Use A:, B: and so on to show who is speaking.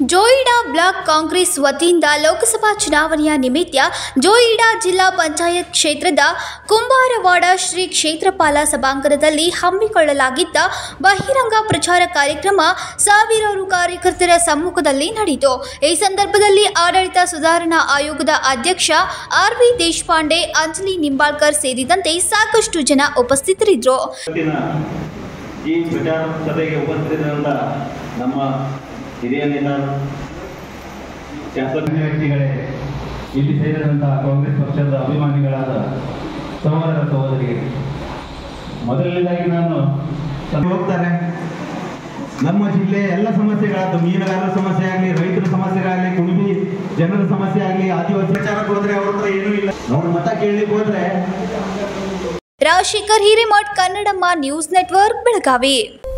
A: Joida block Congress ವತಿಯಿಂದ ಲೋಕಸಭಾ ಚುನಾವಣೆಯ ನಿಮಿತ್ತ ಜೋಯಿಡಾ ಜಿಲ್ಲಾ ಪಂಚಾಯತ್ ಕ್ಷೇತ್ರದ ಕುಂಬಾರವಾಡ ಶ್ರೀ ಕ್ಷೇತ್ರಪಾಲ ಸಭಾಂಗಣದಲ್ಲಿ ಹಮ್ಮಿಕೊಳ್ಳಲಾಗಿದ್ದ ಬಹಿರಂಗ ಪ್ರಚಾರ ಕಾರ್ಯಕ್ರಮ ಸಾವಿರಾರು ಕಾರ್ಯಕರ್ತರ ಸಮ್ಮುಖದಲ್ಲಿ ನಡೆಯಿತು ಈ ಸಂದರ್ಭದಲ್ಲಿ ಆಡಳಿತ ಸುಧಾರಣಾ ಆಯೋಗದ ಅಧ್ಯಕ್ಷ ಆರ್ ವಿ ದೇಶಪಾಂಡೆ ಅಂಜಲಿ ನಿಂಬಾಳ್ಕರ್ ಸೇರಿದಂತೆ ಸಾಕಷ್ಟು ಜನ ಉಪಸ್ಥಿತರಿದ್ದರು
B: ಇವತ್ತಿನ ಈ ಪ್ರಚಾರ ಸಭೆಗೆ ಉಪಸ್ಥಿತರಿರುವಂಥ ನಮ್ಮ ಹಿರಿಯ ನೇತಾರು ಶಾಸಕ
C: ಮಾನ್ಯ ವ್ಯಕ್ತಿಗಳೇ ಇಲ್ಲಿ ಸೇರಿದಂತಹ ಕಾಂಗ್ರೆಸ್ ಪಕ್ಷದ ಅಭಿಮಾನಿಗಳಾದ ಸಹೋದರ ಸಹೋದರಿಯರು ಮೊದಲನೇದಾಗಿ ನಾನು
D: ಹೋಗ್ತಾರೆ ನಮ್ಮ ಜಿಲ್ಲೆ ಎಲ್ಲ ಸಮಸ್ಯೆಗಳಾದ ಮೀನುಗಾರರ ಸಮಸ್ಯೆ ಆಗಲಿ ರೈತರ ಸಮಸ್ಯೆಗಳಾಗಲಿ ಕುಣಿಬಿ ಜನರ ಸಮಸ್ಯೆ ಆಗಲಿ ಆದಿವಾಸಿ ಪ್ರಚಾರಕ್ಕೆ ಹೋದ್ರೆ ಅವ್ರ ಹತ್ರ ಏನೂ ಇಲ್ಲ ಅವ್ರ ಮತ ಕೇಳಲಿಕ್ಕೆ ಹೋದ್ರೆ
A: ರಾಜಶೇಖರ್ ಹಿರೇಮಠ್ ಕನ್ನಡಮ್ಮ ನ್ಯೂಸ್ ನೆಟ್ವರ್ಕ್ ಬೆಳಗಾವಿ